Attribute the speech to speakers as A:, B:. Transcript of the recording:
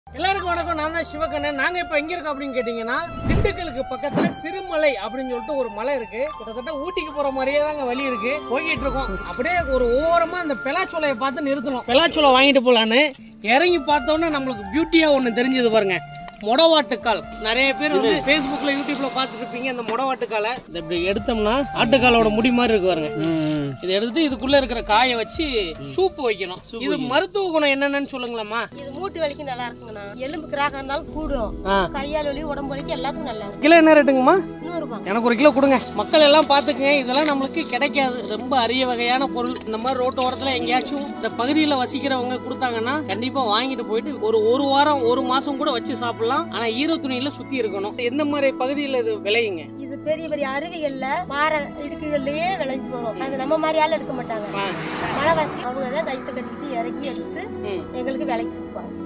A: எல்லாருக்கும் வணக்கம் நான் தான் சிவகண்ணன் நாங்க இப்ப எங்க இருக்கோம் அப்படின்னு கேட்டீங்கன்னா திண்டுக்கலுக்கு பக்கத்துல சிறுமலை அப்படின்னு சொல்லிட்டு ஒரு மலை இருக்கு கிட்டத்தட்ட ஊட்டிக்கு போற மாதிரியே தாங்க வழி இருக்கு போய்கிட்டு இருக்கோம் அப்படியே ஒரு ஓரமா அந்த பெலாச்சோலையை பார்த்து நிறுத்தணும் பெலாச்சோலை வாங்கிட்டு போலான்னு இறங்கி பார்த்தோன்னே நம்மளுக்கு பியூட்டியா ஒண்ணு தெரிஞ்சது பாருங்க மொடவாட்டுக்கால் நிறைய பேர் வந்து Facebookல யூடியூப்ல பார்த்துட்டு இருப்பீங்க அந்த மொடவாட்டுக்காலை இதை இப்படி எடுத்தோம்னா ஆட்டுக்காலோட முடி மாதிரி இருக்கு பாருங்க இதை எடுத்து இதுக்குள்ள இருக்கிற காயை வச்சு சூப் வைக்கணும் இது மருத்துவ குணம் என்னென்னு சொல்லுங்களேம்மா
B: இது மூட்டு வலிக்கு நல்லா இருக்குங்கண்ணா எலும்பு கிராக இருந்தாலும் கூடும்
A: ஆ.
B: கையால் வலி உடம்பு வலிக்கு எல்லாத்துக்கும் நல்லா இருக்கும்
A: கிலோ என்ன ரேட்டுங்கம்மா
B: நூறு ரூபாய்
A: எனக்கு ஒரு கிலோ கொடுங்க மக்கள் எல்லாம் பார்த்துக்குங்க இதெல்லாம் நம்மளுக்கு கிடைக்காது ரொம்ப அரிய வகையான பொருள் இந்த மாதிரி ரோட்டு ஓரத்தில் எங்கேயாச்சும் இந்த பகுதியில் வசிக்கிறவங்க கொடுத்தாங்கன்னா கண்டிப்பாக வாங்கிட்டு போயிட்டு ஒரு ஒரு வாரம் ஒரு மாதம் கூட வச்சு சாப்பிடலாம் ஆனால் ஈர துணியில் சுற்றி இருக்கணும் எந்த மாதிரி பகுதியில் இது விளையுங்க
B: இது பெரிய பெரிய அருவிகள்ல பாறை இடுக்குகள்லயே விளைஞ்சு வரும் அது நம்ம மாதிரி ஆள் எடுக்க மாட்டாங்க
A: ஆ,
B: மலைவாசி அவங்க தான் கைத்தை கட்டிட்டு இறக்கி எடுத்து
A: ம்.
B: எங்களுக்கு விலைக்கு கொடுப்பாங்க